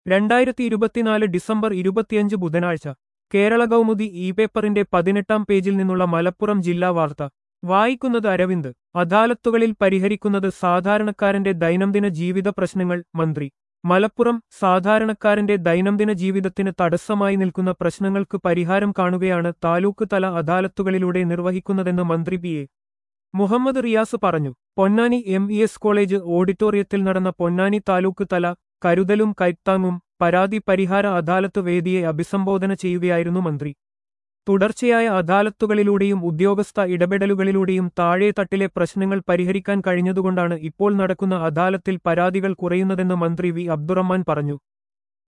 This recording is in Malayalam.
രണ്ടായിരത്തി ഇരുപത്തിനാല് ഡിസംബർ ഇരുപത്തിയഞ്ച് ബുധനാഴ്ച കേരള കൗമുദി ഇ പേപ്പറിന്റെ പതിനെട്ടാം പേജിൽ നിന്നുള്ള മലപ്പുറം ജില്ലാ വാർത്ത വായിക്കുന്നത് അരവിന്ദ് അദാലത്തുകളിൽ പരിഹരിക്കുന്നത് സാധാരണക്കാരന്റെ ദൈനംദിന ജീവിത പ്രശ്നങ്ങൾ മന്ത്രി മലപ്പുറം സാധാരണക്കാരന്റെ ദൈനംദിന ജീവിതത്തിന് തടസ്സമായി നിൽക്കുന്ന പ്രശ്നങ്ങൾക്ക് പരിഹാരം കാണുകയാണ് താലൂക്ക് തല അദാലത്തുകളിലൂടെ നിർവഹിക്കുന്നതെന്ന് മന്ത്രി പി എ മുഹമ്മദ് റിയാസ് പറഞ്ഞു Ponnani M E S college ഓഡിറ്റോറിയത്തിൽ നടന്ന പൊന്നാനി താലൂക്ക് തല കരുതലും കൈത്താങ്ങും പരാതി പരിഹാര അദാലത്ത് വേദിയെ അഭിസംബോധന ചെയ്യുകയായിരുന്നു മന്ത്രി തുടർച്ചയായ അദാലത്തുകളിലൂടെയും ഉദ്യോഗസ്ഥ ഇടപെടലുകളിലൂടെയും താഴെ തട്ടിലെ പ്രശ്നങ്ങൾ പരിഹരിക്കാൻ കഴിഞ്ഞതുകൊണ്ടാണ് ഇപ്പോൾ നടക്കുന്ന അദാലത്തിൽ പരാതികൾ കുറയുന്നതെന്ന് മന്ത്രി വി അബ്ദുറഹ്മാൻ പറഞ്ഞു